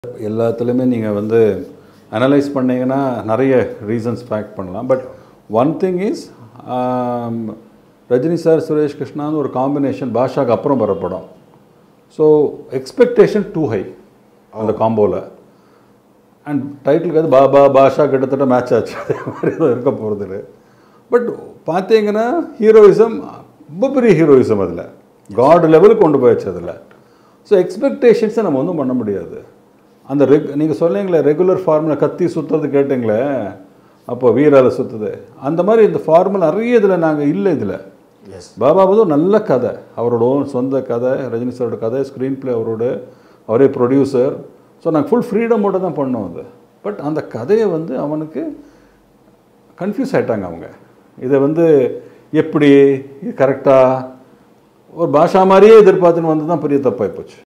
எல்லாத்துலேயுமே நீங்கள் வந்து அனலைஸ் பண்ணீங்கன்னா நிறைய ரீசன்ஸ் ஃபேக்ட் பண்ணலாம் but one thing is Rajini sir Suresh கிருஷ்ணான்னு ஒரு காம்பினேஷன் பாஷாக்கு அப்புறம் வர படம் ஸோ எக்ஸ்பெக்டேஷன் டூ ஹை அந்த காம்போவில் அண்ட் டைட்டிலுக்கு வந்து பாபா பாஷா கிட்டத்தட்ட மேட்ச் ஆச்சு அதே மாதிரி தான் இருக்க போகிறது பட் பார்த்தீங்கன்னா ஹீரோயிசம் ரொம்ப பெரிய ஹீரோயிசம் அதில் காட் லெவலுக்கு கொண்டு போயாச்சு அதில் ஸோ எக்ஸ்பெக்டேஷன்ஸை நம்ம ஒன்றும் பண்ண முடியாது அந்த ரெக் நீங்கள் சொன்னீங்களே ரெகுலர் ஃபார்முலா கத்தி சுற்றுறது கேட்டிங்களே அப்போ வீரால சுற்றுது அந்த மாதிரி இந்த ஃபார்முலா நிறைய இதில் நாங்கள் இல்லை இதில் எஸ் பாபா வந்து ஒரு நல்ல கதை அவரோட own சொந்த கதை ரஜினி சாரோட கதை ஸ்க்ரீன் ப்ளே அவரோட அவரே ப்ரொடியூசர் ஸோ நாங்கள் ஃபுல் ஃப்ரீடமோட தான் பண்ணோம் அது பட் அந்த கதையை வந்து அவனுக்கு கன்ஃபியூஸ் ஆயிட்டாங்க அவங்க இதை வந்து எப்படி கரெக்டாக ஒரு பாஷா மாதிரியே எதிர்பார்த்துன்னு வந்து தான் பெரிய தப்பாகி போச்சு